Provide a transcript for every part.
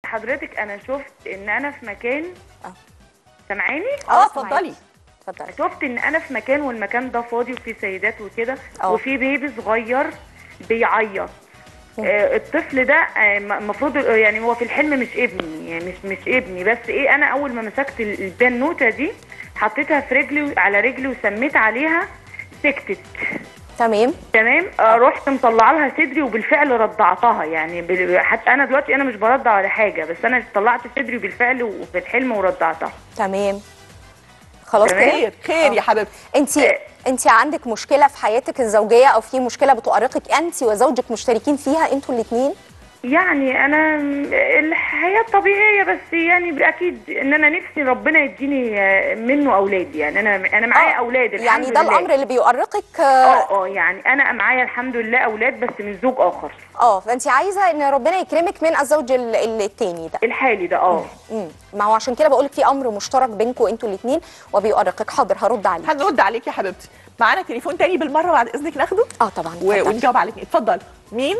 حضرتك انا شفت ان انا في مكان آه. سامعاني اه سامعاكي. اتفضلي اتفضلي شفت ان انا في مكان والمكان ده فاضي وفيه سيدات وكده اه. وفي بيبي صغير بيعيط آه، الطفل ده المفروض يعني هو في الحلم مش ابني يعني مش مش ابني بس ايه انا اول ما مسكت ال- البنوته دي حطيتها في رجلي على رجلي وسميت عليها سكتت تمام تمام آه رحت مطلعه لها صدري وبالفعل رضعتها يعني بال- حتى انا دلوقتي انا مش برضع ولا حاجه بس انا طلعت صدري بالفعل وفي الحلم ورضعتها تمام خلاص تمام. كده خير خير يا حبيبتي انت آه. انت عندك مشكله في حياتك الزوجيه او في مشكله بتؤرقك انت وزوجك مشتركين فيها انتوا الاثنين يعني انا الحياه طبيعيه بس يعني اكيد ان انا نفسي ربنا يديني آه، منه اولاد يعني انا انا معايا اولاد الحمد يعني ده لله. الامر اللي بيؤرقك اه اه اه يعني انا معايا الحمد لله اولاد بس من زوج اخر اه فانت عايزه ان ربنا يكرمك من الزوج ال- ال- التاني ده الحالي ده اه امم ما هو عشان كده بقول لك في امر مشترك بينكم انتوا الاثنين وبيؤرقك حاضر هرد عليك هنرد عليك يا حبيبتي معانا تليفون تاني بالمره بعد اذنك ناخده اه طبعا و... اتفضلي. ونجاوب عليك اتفضل مين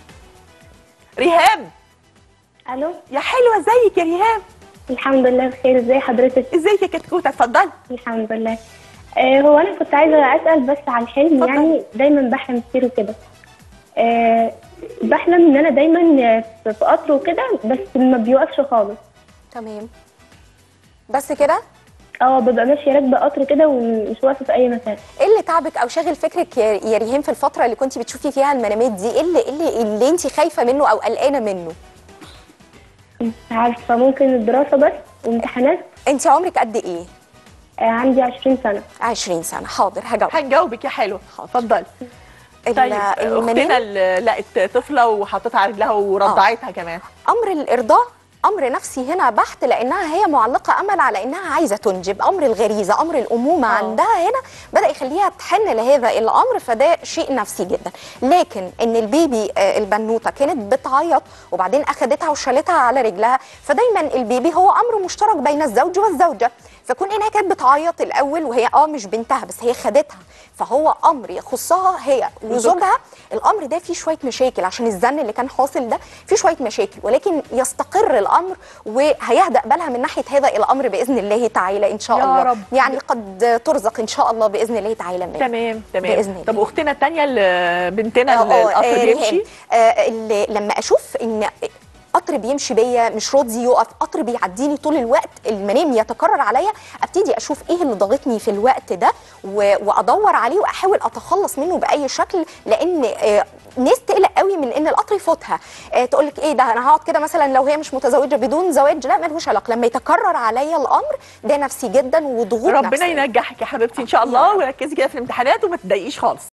ريهام الو يا حلوه ازيك يا ريهام الحمد لله بخير ازي حضرتك ازيك يا كتكوته اتفضلي الحمد لله آه هو انا كنت عايزه اسال بس عن الحلم اتفضل. يعني دايما بحلم كتير وكده آه بحلم ان انا دايما في في قطر وكده بس ما بيوقفش خالص تمام بس كده اه ببقى ماشيه راكبه قطر كده ومش واقفه في اي مكان ايه اللي تعبك او شاغل فكرك يا يا ريهام في الفتره اللي كنت بتشوفي فيها المنامات دي ايه اللي إيه اللي, اللي انت خايفه منه او قلقانه منه مش عارفه ممكن الدراسه بس وامتحانات انت عمرك قد ايه آه عندي 20 سنه 20 سنه حاضر هجاوب هنجاوبك يا حلوه اتفضلي ال- طيب اختنا المنام اللي لقت طفله وحطتها على رجلها ورضعتها كمان امر الارضاء امر نفسي هنا بحت لانها هي معلقه امل على انها عايزه تنجب امر الغريزه امر الامومه آه. عندها هنا بدا يخليها تحن لهذا الامر فده شيء نفسي جدا لكن ان البيبي آه، البنوته كانت بتعيط وبعدين اخدتها وشالتها على رجلها فدايما البيبي هو امر مشترك بين الزوج والزوجه فكون انها كانت بتعيط الاول وهي اه مش بنتها بس هي خدتها فهو امر يخصها هي وزوجها الامر ده فيه شويه مشاكل عشان الزن اللي كان حاصل ده فيه شويه مشاكل ولكن يستقر الامر وهيهدأ بالها من ناحيه هذا الامر باذن الله تعالى ان شاء يا الله رب. يعني قد ترزق ان شاء الله باذن الله تعالى منه تمام تمام بإذن الله. طب واختنا الثانيه اللي بنتنا آه، اللي آه، القطر آه، بيمشي ريهام. آه، اللي لما اشوف ان قطر بيمشي بيا مش راضي يقف قطر بيعديني طول الوقت المنام يتكرر عليا ابتدي اشوف ايه اللي ضاغطني في الوقت ده و- وادور عليه واحاول اتخلص منه باي شكل لان آه، ناس تقلق قوي من ان القطر يفوتها تقول لك ايه ده انا هقعد كده مثلا لو هي مش متزوجه بدون زواج لا ملوش علاقه لما يتكرر عليا الامر ده نفسي جدا وضغوط ربنا نفسية. ينجحك يا حبيبتي ان شاء الله وركزي كده في الامتحانات وما تضايقيش خالص